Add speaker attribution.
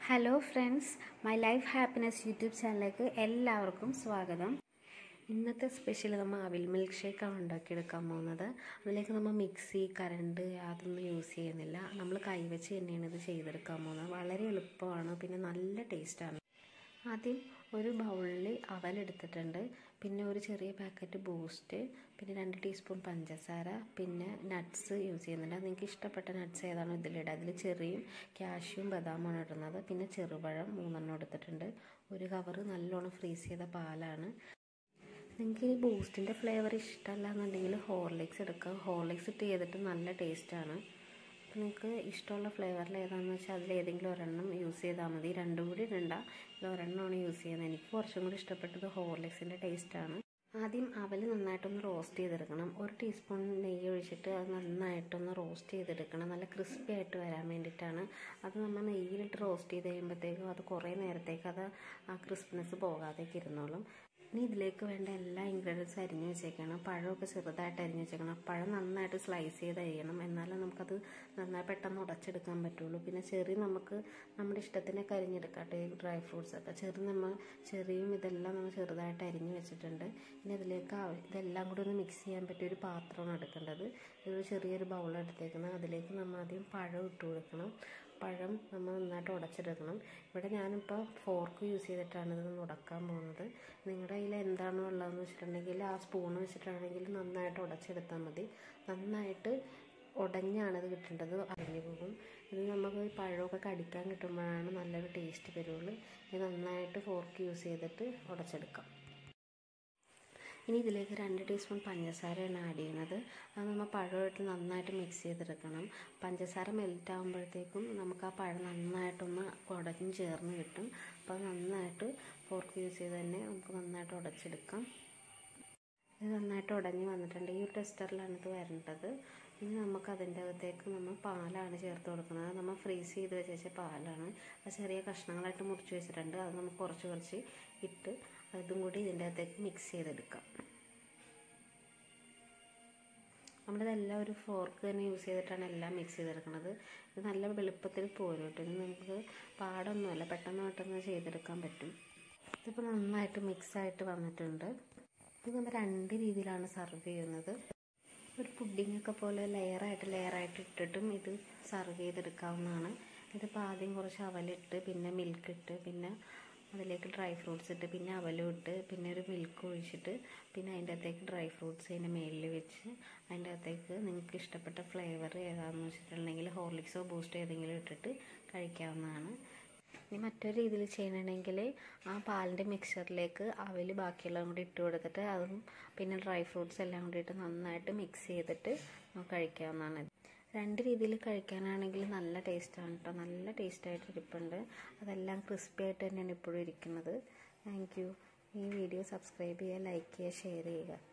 Speaker 1: hello friends my life happiness YouTube ചാനലിലേക്ക് എല്ലാവർക്കും സ്വാഗതം ഇന്നത്തെ സ്പെഷ്യൽ നമ്മൾ അവിൽ മിൽക്ക് ഷേക്കാണ് ഉണ്ടാക്കിയെടുക്കാൻ പോകുന്നത് അതിലേക്ക് നമ്മൾ മിക്സി കറണ്ട് അതൊന്നും യൂസ് ചെയ്യുന്നില്ല നമ്മൾ കൈവച്ച് തന്നെയാണ് ഇത് ചെയ്തെടുക്കാൻ പോകുന്നത് വളരെ എളുപ്പമാണ് പിന്നെ നല്ല ടേസ്റ്റാണ് ആദ്യം ഒരു ബൗളിൽ അവലെടുത്തിട്ടുണ്ട് പിന്നെ ഒരു ചെറിയ പാക്കറ്റ് ബൂസ്റ്റ് പിന്നെ രണ്ട് ടീസ്പൂൺ പഞ്ചസാര പിന്നെ നട്ട്സ് യൂസ് ചെയ്യുന്നുണ്ട് നിങ്ങൾക്ക് ഇഷ്ടപ്പെട്ട നട്ട്സ് ഏതാണോ ഇതിലിടുക അതിൽ ചെറിയും കാഷ്യൂം ബദാമാണ് ഇടുന്നത് പിന്നെ ചെറുപഴം മൂന്നെണ്ണം എടുത്തിട്ടുണ്ട് ഒരു കവറ് നല്ലോണം ഫ്രീസ് ചെയ്ത പാലാണ് നിങ്ങൾക്ക് ഈ ബൂസ്റ്റിൻ്റെ ഫ്ലേവർ ഇഷ്ടമല്ല എന്നുണ്ടെങ്കിൽ ഹോർലിക്സ് എടുക്കാം ഹോർലിക്സ് ഇട്ട് ചെയ്തിട്ട് നല്ല ടേസ്റ്റാണ് അപ്പോൾ നിങ്ങൾക്ക് ഇഷ്ടമുള്ള ഫ്ലേവറിൽ ഏതാണെന്ന് വെച്ചാൽ അതിൽ ഏതെങ്കിലും ഒരെണ്ണം യൂസ് ചെയ്താൽ മതി രണ്ടും കൂടി ഇടണ്ട ഇതിൽ ഒരെണ്ണമാണ് യൂസ് ചെയ്യുന്നത് എനിക്ക് കുറച്ചും കൂടി ഇഷ്ടപ്പെട്ടത് ഹോർലിക്സിൻ്റെ ടേസ്റ്റാണ് ആദ്യം അവൽ നന്നായിട്ടൊന്ന് റോസ്റ്റ് ചെയ്തെടുക്കണം ഒരു ടീസ്പൂൺ നെയ്യ് ഒഴിച്ചിട്ട് അത് നന്നായിട്ടൊന്ന് റോസ്റ്റ് ചെയ്തെടുക്കണം നല്ല ക്രിസ്പി ആയിട്ട് വരാൻ വേണ്ടിയിട്ടാണ് അത് നമ്മൾ നെയ്യിലിട്ട് റോസ്റ്റ് ചെയ്ത് കഴിയുമ്പോഴത്തേക്കും അത് കുറേ നേരത്തേക്ക് അത് ആ ക്രിസ്പിനെസ് പോകാതേക്ക് ഇരുന്നോളും ഇനി ഇതിലേക്ക് വേണ്ട എല്ലാ ഇൻഗ്രീഡിയൻസ് അരിഞ്ഞു വെച്ചേക്കണം പഴമൊക്കെ ചെറുതായിട്ട് അരിഞ്ഞു വെച്ചേക്കണം പഴം നന്നായിട്ട് സ്ലൈസ് ചെയ്ത് അരിയണം എന്നാലേ നമുക്കത് നന്നായി പെട്ടെന്ന് ഉടച്ചെടുക്കാൻ പറ്റുള്ളൂ പിന്നെ ചെറി നമുക്ക് നമ്മുടെ ഇഷ്ടത്തിനൊക്കെ അരിഞ്ഞെടുക്കട്ടെ ഡ്രൈ ഫ്രൂട്ട്സ് ഒക്കെ ചെറു നമ്മൾ ചെറിയും ഇതെല്ലാം നമ്മൾ ചെറുതായിട്ട് അരിഞ്ഞു വെച്ചിട്ടുണ്ട് ഇനി ഇതിലേക്ക് ഇതെല്ലാം കൂടി ഒന്ന് മിക്സ് ചെയ്യാൻ പറ്റിയ ഒരു പാത്രമാണ് എടുക്കേണ്ടത് ഇതൊരു ചെറിയൊരു ബൗൾ എടുത്തേക്കുന്നത് അതിലേക്ക് നമ്മൾ ആദ്യം പഴം ഇട്ട് കൊടുക്കണം പഴം നമ്മൾ നന്നായിട്ട് ഉടച്ചെടുക്കണം ഇവിടെ ഞാനിപ്പോൾ ഫോർക്ക് യൂസ് ചെയ്തിട്ടാണ് ഇത് ഉടക്കാൻ പോകുന്നത് നിങ്ങളുടെ കയ്യിൽ എന്താണോ ഉള്ളതെന്ന് വെച്ചിട്ടുണ്ടെങ്കിൽ ആ സ്പൂൺ വെച്ചിട്ടാണെങ്കിൽ നന്നായിട്ട് ഉടച്ചെടുത്താൽ മതി നന്നായിട്ട് ഉടഞ്ഞാണ് ഇത് കിട്ടേണ്ടത് അരിഞ്ഞു പോകും ഇത് നമുക്ക് ഈ പഴമൊക്കെ കടിക്കാൻ കിട്ടുമ്പോഴാണ് നല്ലൊരു ടേസ്റ്റ് വരുള്ളൂ ഇത് നന്നായിട്ട് ഫോർക്ക് യൂസ് ചെയ്തിട്ട് ഉടച്ചെടുക്കാം ഇനി ഇതിലേക്ക് രണ്ട് ടീസ്പൂൺ പഞ്ചസാരയാണ് ആഡ് ചെയ്യുന്നത് അത് നമ്മൾ പഴമായിട്ട് നന്നായിട്ട് മിക്സ് ചെയ്തെടുക്കണം പഞ്ചസാര മെൽറ്റ് ആകുമ്പോഴത്തേക്കും നമുക്ക് ആ പഴം നന്നായിട്ടൊന്ന് ഉടഞ്ഞ് ചേർന്ന് കിട്ടും അപ്പോൾ നന്നായിട്ട് ഫോർക്ക് യൂസ് ചെയ്ത് തന്നെ നമുക്ക് നന്നായിട്ട് ഉടച്ചെടുക്കാം ഇത് നന്നായിട്ട് ഉടഞ്ഞ് വന്നിട്ടുണ്ട് ഈ ഒരു ടെസ്റ്ററിലാണ് ഇത് വരേണ്ടത് ഇനി നമുക്ക് അതിൻ്റെ അകത്തേക്ക് നമ്മൾ പാലാണ് ചേർത്ത് കൊടുക്കുന്നത് നമ്മൾ ഫ്രീസ് ചെയ്ത് വെച്ച പാലാണ് അത് ചെറിയ കഷ്ണങ്ങളായിട്ട് മുറിച്ച് വെച്ചിട്ടുണ്ട് അത് നമുക്ക് കുറച്ച് കുറച്ച് ഇട്ട് അതും കൂടി ഇതിൻ്റെ അകത്തേക്ക് മിക്സ് ചെയ്തെടുക്കാം നമ്മളിതെല്ലാം ഒരു ഫോർക്ക് തന്നെ യൂസ് ചെയ്തിട്ടാണ് എല്ലാം മിക്സ് ചെയ്തെടുക്കുന്നത് ഇത് നല്ല വെളുപ്പത്തിൽ പോരും കേട്ടോ ഇത് നമുക്ക് പാടൊന്നുമല്ല പെട്ടെന്ന് പെട്ടെന്ന് ചെയ്തെടുക്കാൻ പറ്റും ഇതിപ്പോൾ നന്നായിട്ട് മിക്സായിട്ട് വന്നിട്ടുണ്ട് ഇത് നമ്മൾ രണ്ട് രീതിയിലാണ് സർവ് ചെയ്യുന്നത് ഒരു പുഡിങ്ങൊക്കെ പോലെ ലെയറായിട്ട് ലെയറായിട്ട് ഇട്ടിട്ടും ഇത് സർവ് ചെയ്തെടുക്കാവുന്നതാണ് ഇതിപ്പോൾ ആദ്യം കുറച്ച് അവലിട്ട് പിന്നെ മിൽക്ക് ഇട്ട് പിന്നെ അതിലേക്ക് ഡ്രൈ ഫ്രൂട്ട്സ് ഇട്ട് പിന്നെ അവലും ഇട്ട് പിന്നെ ഒരു മിൽക്ക് ഒഴിച്ചിട്ട് പിന്നെ അതിൻ്റെ അകത്തേക്ക് ഡ്രൈ ഫ്രൂട്ട്സ് അതിൻ്റെ മേലിൽ വെച്ച് അതിൻ്റെ അകത്തേക്ക് നിങ്ങൾക്ക് ഇഷ്ടപ്പെട്ട ഫ്ലേവർ ഏതാണെന്ന് വെച്ചിട്ടുണ്ടെങ്കിൽ ഹോർലിക്സോ ബൂസ്റ്റോ ഏതെങ്കിലും ഇട്ടിട്ട് കഴിക്കാവുന്നതാണ് ഇനി മറ്റൊരു രീതിയിൽ ചെയ്യണമെങ്കിൽ ആ പാലിൻ്റെ മിക്സറിലേക്ക് അവൽ ബാക്കിയുള്ളതും കൂടി ഇട്ട് കൊടുത്തിട്ട് അതും പിന്നെ ഡ്രൈ ഫ്രൂട്ട്സ് എല്ലാം കൂടി ഇട്ട് നന്നായിട്ട് മിക്സ് ചെയ്തിട്ട് കഴിക്കാവുന്നതാണ് രണ്ട് രീതിയിൽ കഴിക്കാനാണെങ്കിൽ നല്ല ടേസ്റ്റാണ് കേട്ടോ നല്ല ടേസ്റ്റായിട്ട് ഇരിപ്പുണ്ട് അതെല്ലാം ക്രിസ്പി ആയിട്ട് തന്നെയാണ് ഇപ്പോഴും ഇരിക്കുന്നത് താങ്ക് യു ഈ വീഡിയോ സബ്സ്ക്രൈബ് ചെയ്യുക ലൈക്ക് ചെയ്യുക ഷെയർ ചെയ്യുക